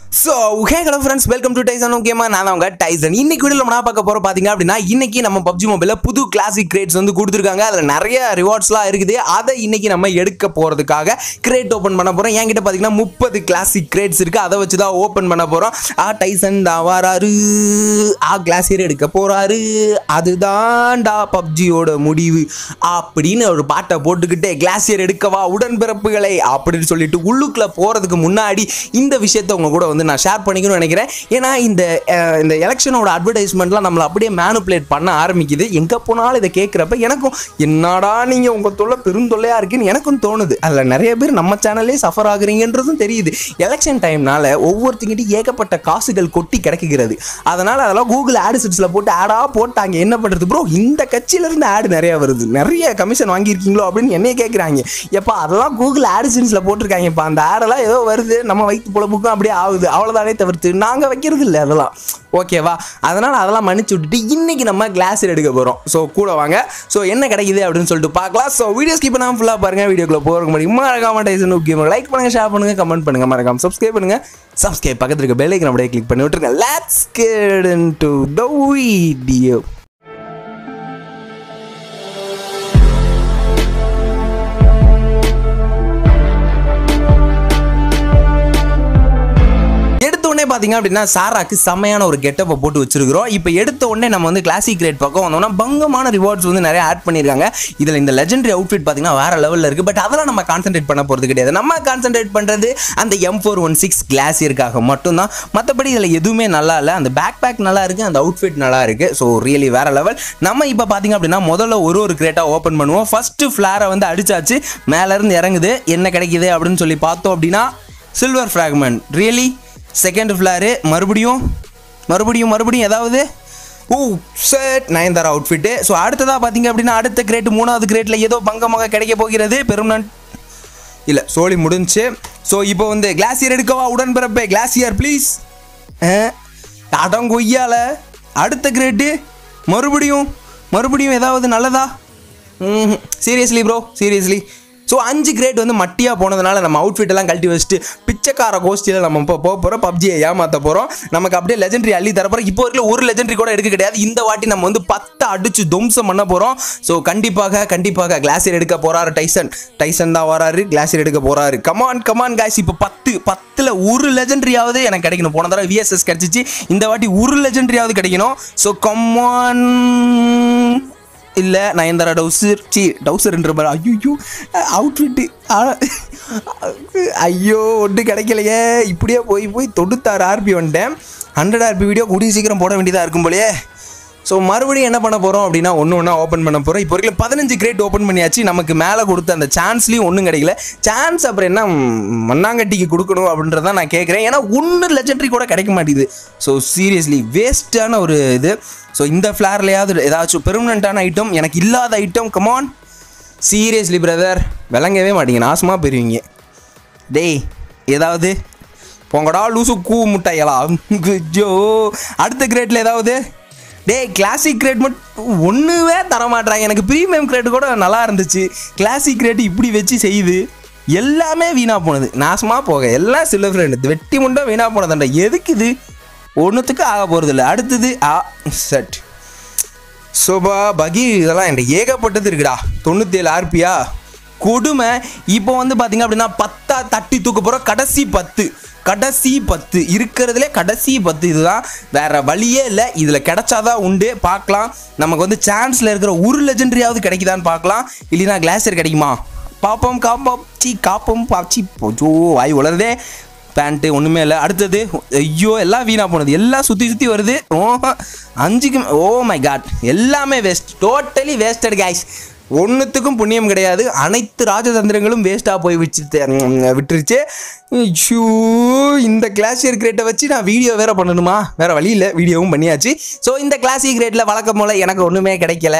so hey hello friends welcome to Tyson ஓகேமா நான் தான் உங்க டைசன் இன்னைக்கு வீடியோவில் நம்ம என்ன பார்க்க போகிறோம் பார்த்தீங்க அப்படின்னா இன்னைக்கு நம்ம பப்ஜி மொபைலில் புது கிளாசிக் கிரேட்ஸ் வந்து கொடுத்துருக்காங்க அதில் நிறைய ரிவார்ட்ஸ்லாம் இருக்குது அதை இன்னைக்கு நம்ம எடுக்க போகிறதுக்காக கிரேட் ஓப்பன் பண்ண போகிறோம் என்கிட்ட பார்த்தீங்கன்னா முப்பது கிளாசிக் கிரேட்ஸ் இருக்குது அதை வச்சு தான் ஓப்பன் பண்ண போகிறோம் ஆ டைசன் தான் வராரு ஆ கிளாசியர் எடுக்க போகிறாரு அதுதான்டா பப்ஜியோட முடிவு அப்படின்னு ஒரு பாட்டை போட்டுக்கிட்டே கிளாசியர் எடுக்கவா உடன்பிறப்புகளை அப்படின்னு சொல்லிட்டு உள்ளுக்குள்ள போகிறதுக்கு முன்னாடி இந்த விஷயத்தை உங்க கூட வந்து நான் ஷேர் பண்ணிக்கணும்னு நினைக்கிறேன் ஏன்னா இந்த அஹ், இந்த எலெக்ஷனோட அட்வர்டைஸ்மெண்ட்லாம் நம்மளை அப்படியே மேனுப்புலேட் பண்ண ஆரம்பிக்குது எங்கே போனாலும் இதை கேட்குறப்ப எனக்கும் என்னடா நீங்கள் உங்கள் தொல்லை பெருந்தொல்லையாக இருக்குன்னு எனக்கும் தோணுது அதில் நிறைய பேர் நம்ம சேனல்லே சஃபர் ஆகுறீங்கன்றதும் தெரியுது எலெக்ஷன் டைம்னால ஒவ்வொருத்தங்கிட்டையும் ஏகப்பட்ட காசுகள் கொட்டி கிடைக்குகிறது அதனால் அதெல்லாம் கூகுள் ஆட்ஸில் போட்டு ஆடாக போட்டாங்க என்ன பண்ணுறது ப்ரோ இந்த கட்சியிலேருந்து ஆடு நிறைய வருது நிறைய கமிஷன் வாங்கியிருக்கீங்களோ அப்படின்னு என்னைய கேட்குறாங்க எப்பா அதெல்லாம் கூகுள் ஆட்ஸில் போட்டிருக்காங்கப்பா அந்த ஆடெல்லாம் ஏதோ வருது நம்ம வயிற்று பொழப்புக்கும் அப்படியே ஆகுது அவ்வளோதானே தவிர்த்து நாங்கள் வைக்கிறது இல்லை அதெல்லாம் ஓகேவா அதனால் அதெல்லாம் மன்னிச்சு விட்டுட்டு இன்னைக்கு நம்ம கிளாஸ் எடுக்க போகிறோம் ஸோ கூட வாங்க ஸோ என்ன கிடைக்குது அப்படின்னு சொல்லிட்டு பார்க்கலாம் ஸோ வீடியோ ஸ்கிப் பண்ணாமல் ஃபுல்லாக பாருங்கள் வீடியோக்குள்ள போகிறதுக்கு முன்னாடி மறக்காம டைசன் முக்கியமாக லைக் பண்ணுங்கள் ஷேர் பண்ணுங்கள் கமெண்ட் பண்ணுங்கள் மறக்காம சப்ஸ்கிரைப் பண்ணுங்கள் சப்ஸ்கிரைப் பக்கத்தில் இருக்க பெல் ஐக்கன் அப்படியே கிளிக் பண்ணி விட்டுருங்க let's get into the video எடுத்த உடனே பார்த்தீங்க அப்படின்னா சாராக்கு செம்மையான ஒரு கெட்டப்பை போட்டு வச்சிருக்கிறோம் இப்போ எடுத்த உடனே நம்ம வந்து கிளாசிக் கிரேட் பக்கம் வந்தோம்னா பங்கமான ரிவார்ட்ஸ் வந்து நிறைய ஆட் பண்ணியிருக்காங்க இதில் இந்த லெஜெண்டரி அவுட்ஃபிட் பார்த்தீங்கன்னா வேற லெவலில் இருக்குது பட் அதெல்லாம் நம்ம கான்சென்ட்ரேட் பண்ண போகிறது கிடையாது நம்ம கான்சென்ட்ரேட் பண்ணுறது அந்த எம் ஃபோர் ஒன் சிக்ஸ் கிளாசியருக்காக மட்டும்தான் மற்றபடி இதில் எதுவுமே நல்லா இல்லை அந்த பேக் பேக் நல்லா இருக்குது அந்த அவுட்ஃபிட் நல்லா இருக்குது ஸோ ரியலி வேற லெவல் நம்ம இப்போ பார்த்தீங்க அப்படின்னா முதல்ல ஒரு ஒரு கிரேட்டாக ஓப்பன் பண்ணுவோம் ஃபஸ்ட்டு ஃப்ளாரை வந்து அடிச்சாச்சு மேலேருந்து இறங்குது என்ன கிடைக்குது அப்படின்னு சொல்லி பார்த்தோம் அப்படின்னா silver fragment really second floor மறுபடியும் மறுபடியும் மறுபடியும் ஏதாவது oh set Nayanthara outfit so அடுத்ததாக பார்த்தீங்க அப்படின்னா அடுத்த கிரேட் மூணாவது கிரேட்டில் ஏதோ பங்கமாக கிடைக்க போகிறது பெருமனன்ட் இல்லை சோழி முடிஞ்சுச்சு ஸோ இப்போ வந்து கிளாசியர் எடுக்கவா உடன்பிறப்பே கிளாசியர் ப்ளீஸ் அடம் கொய்யால அடுத்த கிரேட்டு மறுபடியும் மறுபடியும் ஏதாவது நல்லதா hmm seriously bro seriously so அஞ்சு கிரேட் வந்து மட்டியாக போனதுனால நம்ம அவுட்ஃபிட் எல்லாம் கழட்டி வச்சுட்டு பிச்சைக்கார கோஷ்டியில் நம்ம இப்போ போக போகிறோம் பப்ஜியை ஏமாற்ற போகிறோம் நமக்கு அப்படியே லெஜெண்டரி அள்ளி தரப்போகிறோம் இப்போ வரைக்கும் ஒரு லெஜெண்டரி கூட எடுக்க கிடையாது இந்த வாட்டி நம்ம வந்து பத்து அடிச்சு தும்சம் பண்ண போகிறோம் ஸோ கண்டிப்பாக கண்டிப்பாக கிளாஸியர் எடுக்க போகிறாரு டைசன் டைசன் தான் வராரு கிளாஸியர் எடுக்க போகிறாரு கமான் கமான் காய்ஸ் இப்போ பத்து பத்தில் ஒரு லெஜெண்டரியாவது எனக்கு கிடைக்கணும் போன தடவை விஎஸ்எஸ் கிடச்சிச்சு இந்த வாட்டி ஒரு லெஜெண்டரியாவது கிடைக்கணும் ஸோ கமான் இல்லை நயன்தாரா டவுசர் சி டவுசர்ன்ற மாதிரி ஐயோ அவுட்ஃபிட்டு ஐயோ ஒன்றும் கிடைக்கலையே இப்படியே போய் போய் தொண்ணூத்தாறு ஆர்பி வந்துட்டேன் ஹண்ட்ரட் ஆர்பி வீடியோ கூடிய சீக்கிரம் போட வேண்டியதாக இருக்கும் போலயே ஸோ மறுபடியும் என்ன பண்ண போகிறோம் அப்படின்னா ஒன்று ஒன்றா ஓப்பன் பண்ண போகிறோம் இப்போ வரைக்கும் பதினஞ்சு கிரேட் ஓப்பன் பண்ணியாச்சு நமக்கு மேலே கொடுத்த அந்த சான்ஸ்லேயும் ஒன்றும் கிடைக்கல சான்ஸ் அப்புறம் என்ன ம், மண்ணாங்கட்டிக்கு கொடுக்கணும் அப்படின்றத நான் கேட்குறேன் ஏன்னா ஒன்று லெஜெண்டரி கூட கிடைக்க மாட்டேங்குது ஸோ சீரியஸ்லி வேஸ்ட்டான ஒரு இது ஸோ இந்த ஃப்ளார்லையாவது ஏதாச்சும் பெர்மனண்ட்டான ஐட்டம் எனக்கு இல்லாத ஐட்டம் கமான் சீரியஸ்லி பிரதர் விளங்கவே மாட்டீங்க நாசமாக போயிருவீங்க டேய் ஏதாவது போங்கடா லூசு கூ முட்டையலா ஜோ அடுத்த கிரேட்டில் ஏதாவது டேய் கிளாசிக் கிரேட் மட்டும் ஒன்றுவே தர மாட்றாங்க எனக்கு ப்ரீமியம் கிரேட் கூட நல்லா இருந்துச்சு கிளாசிக் கிரேட் இப்படி வச்சு செய்யுது எல்லாமே வீணாக போனது நாசமாக போக எல்லாம் சில்வர் ஃப்ரெண்டு வெட்டி முண்டை வீணாக போனதாண்டா எதுக்கு இது ஒன்றுத்துக்கு ஆக போகிறது இல்லை அடுத்தது ஆ செட் சோபா பகி இதெல்லாம் என்கிட்ட ஏகப்பட்டது இருக்குடா தொண்ணூற்றி ஏழு ஆர்பியா கொடுமை இப்போ வந்து பார்த்தீங்க அப்படின்னா பத்தா தட்டி தூக்க போகிற கடைசி பத்து கடைசி பத்து இருக்கிறதுலே கடைசி பத்து இதுதான் வேற வழியே இல்லை இதில் கிடைச்சாதான் உண்டு பார்க்கலாம் நமக்கு வந்து சான்ஸில் இருக்கிற ஒரு லெஜெண்டரியாவது கிடைக்குதான்னு பார்க்கலாம் இல்லைனா கிளாஸர் கிடைக்குமா பாப்போம் காப்போம் சி காப்போம் பாச்சி போச்சோ வாய் உளருதே பேண்ட்டு ஒன்றுமே இல்லை அடுத்தது ஐயோ எல்லாம் வீணாக போனது எல்லாம் சுற்றி சுற்றி வருது ஓ அஞ்சுக்கு ஓ மை காட் எல்லாமே வேஸ்ட் டோட்டலி வேஸ்டட் கேஸ் ஒன்றுத்துக்கும் புண்ணியம் கிடையாது அனைத்து ராஜதந்திரங்களும் வேஸ்ட்டாக போய் வச்சு விட்டுருச்சு ஐயோ இந்த கிளாசியர் கிரேட்டை வச்சு நான் வீடியோ வேற பண்ணணுமா வேற வழி இல்லை வீடியோவும் பண்ணியாச்சு ஸோ இந்த கிளாசிக் கிரேட்டில் வழக்கம் போல் எனக்கு ஒன்றுமே கிடைக்கல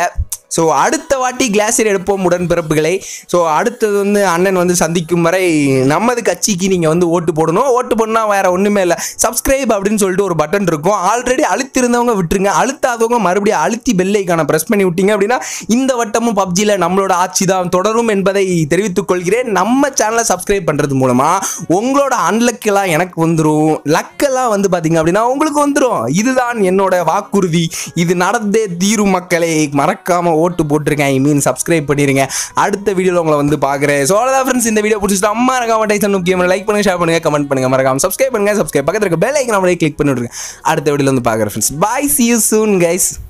ஸோ அடுத்த வாட்டி கிளாஸில் எடுப்போம் உடன்பிறப்புகளை ஸோ அடுத்தது வந்து அண்ணன் வந்து சந்திக்கும் வரை நமது கட்சிக்கு நீங்கள் வந்து ஓட்டு போடணும் ஓட்டு போடணும் வேற ஒன்றுமே இல்லை சப்ஸ்கிரைப் அப்படின்னு சொல்லிட்டு ஒரு பட்டன் இருக்கும் ஆல்ரெடி அழுத்திருந்தவங்க விட்டுருங்க அழுத்தாதவங்க மறுபடியும் அழுத்தி பெல்லைக்கான ப்ரெஸ் பண்ணி விட்டீங்க அப்படின்னா இந்த வட்டமும் பப்ஜியில் நம்மளோட ஆட்சி தான் தொடரும் என்பதை தெரிவித்துக் கொள்கிறேன் நம்ம சேனலை சப்ஸ்கிரைப் பண்ணுறது மூலமாக உங்களோட அன்லக்கெல்லாம் எனக்கு வந்துடும் லக்கெல்லாம் வந்து பார்த்தீங்க அப்படின்னா உங்களுக்கு வந்துடும் இதுதான் என்னோட வாக்குறுதி இது நடந்தே தீரும் மக்களை மறக்காம ஓட்டு போட்டுருங்க ஐ மீன் சப்ஸ்கிரைப் பண்ணிருங்க அடுத்த வீடியோவில் உங்களை வந்து பார்க்குறேன் ஸோ அவ்வளோதான் ஃப்ரெண்ட்ஸ் இந்த வீடியோ பிடிச்சிட்டு அம்மா இருக்காம டைசன் முக்கியமான லைக் பண்ணுங்க ஷேர் பண்ணுங்க கமெண்ட் பண்ணுங்க மறக்காம சப்ஸ்கிரைப் பண்ணுங்க சப்ஸ்கிரைப் பக்கத்தில் இருக்க பெல் ஐக்கன் அப்படியே கிளிக் பண்ணி விடுங்க அடுத்த வீடியோவில் வந்து பார்க்குறேன் friends bye see you soon guys